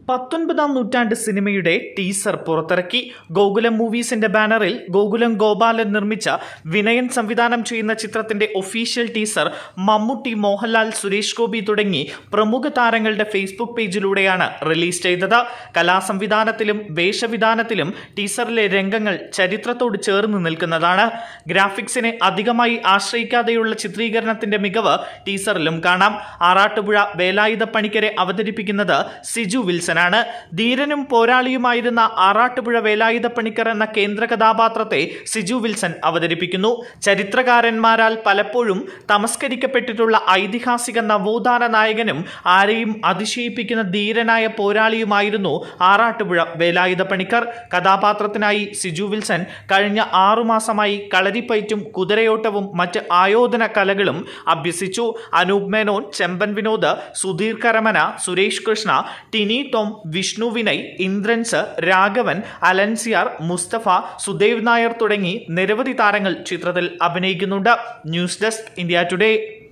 പത്തൊൻപതാം നൂറ്റാണ്ട് സിനിമയുടെ ടീസർ പുറത്തിറക്കി ഗോകുലം മൂവീസിന്റെ ബാനറിൽ ഗോകുലം ഗോപാലൻ നിർമ്മിച്ച വിനയൻ സംവിധാനം ചെയ്യുന്ന ചിത്രത്തിന്റെ ഒഫീഷ്യൽ ടീസർ മമ്മൂട്ടി മോഹൻലാൽ സുരേഷ് ഗോപി തുടങ്ങി പ്രമുഖ താരങ്ങളുടെ ഫേസ്ബുക്ക് പേജിലൂടെയാണ് റിലീസ് ചെയ്തത് കലാസംവിധാനത്തിലും വേഷവിധാനത്തിലും ടീസറിലെ രംഗങ്ങൾ ചരിത്രത്തോട് ചേർന്ന് നിൽക്കുന്നതാണ് ഗ്രാഫിക്സിനെ അധികമായി ആശ്രയിക്കാതെയുള്ള ചിത്രീകരണത്തിന്റെ മികവ് ടീസറിലും കാണാം ആറാട്ടുപുഴ വേലായുധ പണിക്കരെ അവതരിപ്പിക്കുന്നത് സിജു വിൽസൺ ആണ് ധീരനും പോരാളിയുമായിരുന്ന ആറാട്ടുപുഴ വേലായുധ പണിക്കർ എന്ന കേന്ദ്ര കഥാപാത്രത്തെ സിജു വിൽസൺ അവതരിപ്പിക്കുന്നു ചരിത്രകാരന്മാരാൽ പലപ്പോഴും തമസ്കരിക്കപ്പെട്ടിട്ടുള്ള ഐതിഹാസിക നവോത്ഥാന നായകനും ആരെയും അതിശയിപ്പിക്കുന്ന ധീരനായ പോരാളിയുമായിരുന്നു ആറാട്ടുപുഴ വേലായുധ പണിക്കർ കഥാപാത്രത്തിനായി സിജു വിൽസൺ കഴിഞ്ഞ ആറുമാസമായി കളരിപ്പയറ്റും കുതിരയോട്ടവും മറ്റ് ആയോധന കലകളും അഭ്യസിച്ചു അനൂപ് മേനോൻ ചെമ്പൻ വിനോദ് സുധീർ കരമന സുരേഷ് കൃഷ്ണ ടിനി ടോം വിഷ്ണു വിനയ് ഇന്ദ്രൻസ് രാഘവൻ അലൻസിയാർ മുസ്തഫ സുദേവ് നായർ തുടങ്ങി നിരവധി താരങ്ങൾ ചിത്രത്തിൽ അഭിനയിക്കുന്നുണ്ട് ന്യൂസ് ഡെസ്ക് ഇന്ത്യ ടുഡേ